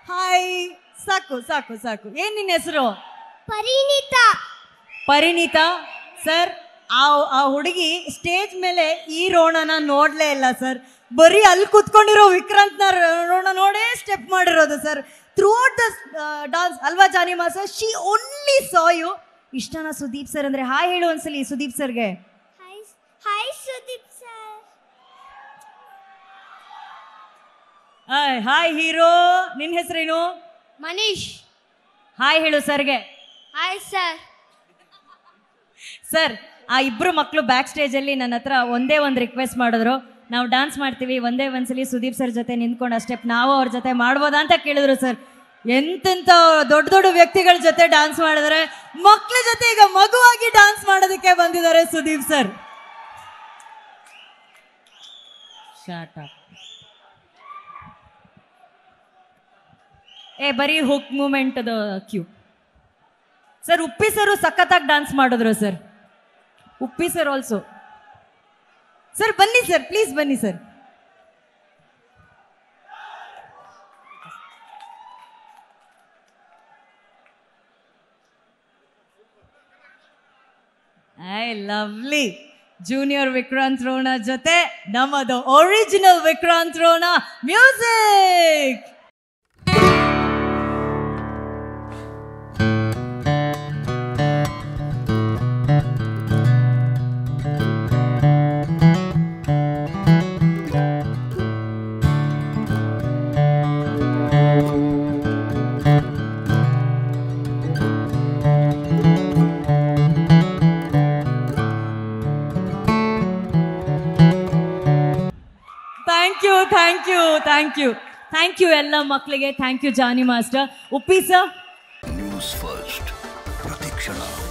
hi ಸಾಕು ಸಾಕು ಸಾಕು ಏನ್ ನಿನ್ನ ಹೆಸರು ಪರಿಣಿತ ಪರಿಣಿತಾ ಸರ್ ಆ ಆ ಹುಡುಗಿ ಸ್ಟೇಜ್ ಮೇಲೆ ಈ ರೋಣನ ನೋಡ್ಲೇ ಇಲ್ಲ ಸರ್ ಬರೀ ಅಲ್ಲಿ ಕುತ್ಕೊಂಡಿರೋ ವಿಕ್ರಾಂತ್ನ ರ- ರೋಣ ನೋಡೇ ಸ್ಟೆಪ್ ಮಾಡಿರೋದು sir throughout the dance ಅಲ್ವಾ Jani master she only saw you ಇಷ್ಟನಾ ಸುದೀಪ್ ಸರ್ ಅಂದ್ರೆ ಹಾಯ್ ಹೇಳು ಒಂದ್ಸಲಿ ಸುದೀಪ್ ಸರ್ಗೆ hi hi Sudeep sir hi hero ನಿನ್ನ ಹೆಸರೇನು ಮನೀಶ್ ಹಾಯ್ ಹೇಳು ಸರ್ಗೆ ಹಾಯ್ ಸರ್ ಸರ್ ಆ ಇಬ್ರು ಮಕ್ಕಳು ಬ್ಯಾಕ್ ಸ್ಟೇಜಲ್ಲಿ ನನ್ನ ಹತ್ರ ಒಂದೇ ಒಂದು ರಿಕ್ವೆಸ್ಟ್ ಮಾಡಿದ್ರು ನಾವು ಡಾನ್ಸ್ ಮಾಡ್ತೀವಿ ಒಂದೇ ಒಂದ್ಸಲಿ ಸುದೀಪ್ ಸರ್ ಜೊತೆ ನಿಂತ್ಕೊಂಡು ಆ ಸ್ಟೆಪ್ ನಾವು ಅವ್ರ ಜೊತೆ ಮಾಡ್ಬೋದಾ ಅಂತ ಕೇಳಿದ್ರು ಸರ್ ಎಂತೆಂಥ ದೊಡ್ಡ ದೊಡ್ಡ ವ್ಯಕ್ತಿಗಳ ಜೊತೆ ಡಾನ್ಸ್ ಮಾಡಿದ್ರೆ ಮಕ್ಕಳ ಜೊತೆ ಈಗ ಮಗುವಾಗಿ ಡಾನ್ಸ್ ಮಾಡೋದಕ್ಕೆ ಬಂದಿದ್ದಾರೆ ಸುದೀಪ್ ಸರ್ ಏ ಬರೀ ಹುಕ್ ಮೂಮೆಂಟ್ ಕ್ಯೂ ಸರ್ ಉಪ್ಪಿ ಸರು ಸಖತ್ತಾಗಿ ಡಾನ್ಸ್ ಮಾಡಿದ್ರು sir Uppi sir also sir ಬನ್ನಿ ಸರ್ ಪ್ಲೀಸ್ ಬನ್ನಿ sir I lovely junior Vikrant Rona ಜೊತೆ ನಮ್ಮದು original Vikrant Rona music thank you thank you thank you thank you ಎಲ್ಲ ಮಕ್ಕಳಿಗೆ thank you Jani master Uppi sir news first ಪ್ರತಿಕ್ಷಣ